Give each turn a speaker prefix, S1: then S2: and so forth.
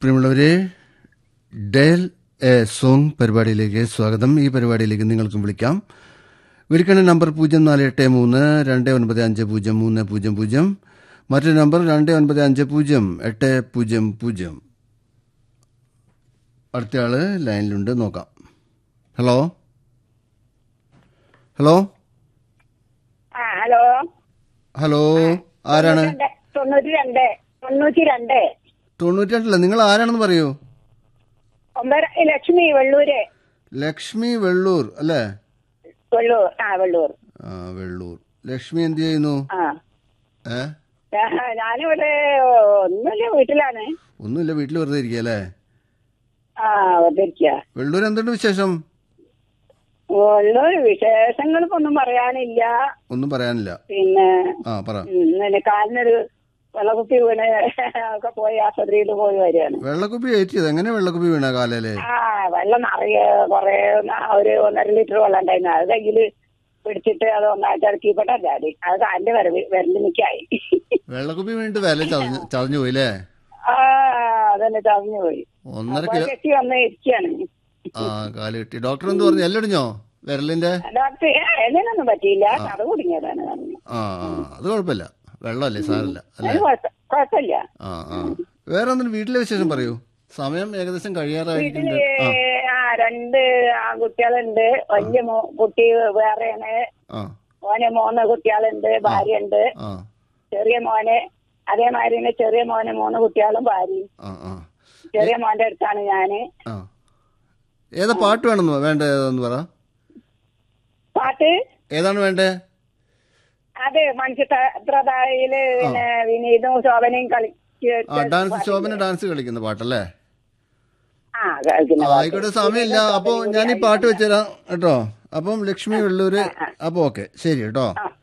S1: പ്രിയമുള്ളവരെ dial A song പരിപാടിയിലേക്ക് സ്വാഗതം ഈ പരിപാടിയിലേക്ക് നിങ്ങൾക്കും വിളിക്കാം വിളിക്കേണ്ട നമ്പർ പൂജ്യം നാല് എട്ട് മൂന്ന് രണ്ട് ഒൻപത് അഞ്ച് പൂജ്യം മൂന്ന് പൂജ്യം പൂജ്യം മറ്റൊരു നമ്പർ രണ്ട് ഒൻപത് അഞ്ച് പൂജ്യം എട്ട് പൂജ്യം പൂജ്യം അടുത്തയാള് ലൈനിലുണ്ട് നോക്കാം ഹലോ ഹലോ
S2: ആ ഹലോ
S1: ഹലോ ആരാണ്
S2: രണ്ട്, തൊണ്ണൂറ്റി രണ്ട് തൊണ്ണൂറ്റി രണ്ട്
S1: തൊണ്ണൂറ്റി രണ്ടല്ല നിങ്ങൾ ആരാണെന്ന് പറയൂ
S2: ഒമ്പത് ലക്ഷ്മി വെള്ളൂര്
S1: ലക്ഷ്മി വെള്ളൂർ അല്ലേ
S2: വെള്ളൂർ ആ വെള്ളൂർ
S1: ആ വെള്ളൂർ ലക്ഷ്മി എന്ത് ചെയ്യുന്നു
S2: ആ
S1: ഏ
S2: ഞാ- ഞാനിവിടെ ഒന്നുമില്ല വീട്ടിലാണ്
S1: ഒന്നുമില്ല വീട്ടിൽ വെറുതെ ഇരിക്കുക അല്ലേ
S2: ആ വന്നിരിക്ക
S1: വെള്ളൂർ എന്തുണ്ട് വിശേഷം
S2: വെള്ളൂർ വിശേഷങ്ങൾക്ക് ഒന്നും പറയാനില്ല
S1: ഒന്നും പറയാനില്ല
S2: പിന്നെ
S1: ആ പറ
S2: ഉം, പിന്നെ കാലിനൊരു വെള്ളക്കുപ്പി വീണ് ഒക്കെ പോയി ആശുപത്രിയിൽ പോയി വരികയാണ്
S1: വെള്ളക്കുപ്പി ഏറ്റിയത് എങ്ങനെ വെള്ളക്കുപ്പി വീണ കാലല്ലേ
S2: ആ വെള്ളം നിറയെ കൊറേ ന- ഒരു ഒന്നര ലിറ്റർ വെള്ളം ഉണ്ടായിരുന്നു അത് കയ്യില് പിടിച്ചിട്ട് അത് ഒന്നായിട്ട് ഇറക്കിപ്പെട്ടല്ല അത് അത് കാലിന്റെ വരവ് വരലിനിക്കായി
S1: വെള്ളക്കുപ്പി വീണിട്ട് വില ചതഞ്ഞു ചതഞ്ഞു പോയില്ലേ
S2: ആ അതന്നെ ചതഞ്ഞു പോയി
S1: ഒന്നര
S2: അപ്പൊ
S1: കിലോ
S2: കെട്ടി വന്ന് ഇരിക്കാണ്
S1: ആ കാല് കിട്ടി ഡോക്ടർ എന്ത് പറഞ്ഞു എല്ലടിഞ്ഞോ വിരലിന്റെ
S2: ഡോക്ടർ എല്ലാം പറ്റിയില്ല കഥ കുടുങ്ങിയതാണ് പറഞ്ഞു
S1: ആ ആ അത് കുഴപ്പമില്ല വെള്ളമല്ലേ സാരല്ല അല്ലേ
S2: അത് കുഴപ്പ- കുഴപ്പമില്ല
S1: ആ ആ വേറെ ഒന്നും വീട്ടിലെ വിശേഷം പറയൂ സമയം ഏകദേശം കഴിയാറായിട്ടുണ്ട്
S2: വീട്ടില്
S1: ആ
S2: ആ രണ്ട് ആൺകുട്ടികളുണ്ട് വലിയ മോ- കുട്ടി വേറെയാണ്
S1: ആ
S2: മോന് മൂന്ന് കുട്ടികളുണ്ട് ഭാര്യയുണ്ട്
S1: ആ
S2: ചെറിയ മോന് അതേമാതിരി തന്നെ ചെറിയ മോന് മൂന്ന് കുട്ടികളും ഭാര്യയും
S1: ആ ആ
S2: ചെറിയ മോന്റെ അടുത്താണ് ഞാന്
S1: ആ ഏതാ പാട്ട് വേണമെന്നോ വേണ്ട ഏതാന്ന് പറ
S2: പാട്ട്
S1: ഏതാണ് വേണ്ടേ
S2: അത് മനുഷ്യത്രതായില് പിന്നെ വിനീതും ശോഭനയും കളിച്ച്
S1: ആ ഡാൻസ് ശോഭന ഡാൻസ് കളിക്കുന്ന പാട്ടല്ലേ
S2: ആ കളിക്കുന്ന
S1: ആ, ആയിക്കോട്ടെ സമയമില്ല അപ്പൊ ഞാൻ ഈ പാട്ട് വെച്ചുതരാം കേട്ടോ അപ്പം ലക്ഷ്മി വെള്ളൂര് അപ്പൊ ഓക്കെ ശരി കേട്ടോ
S2: ആ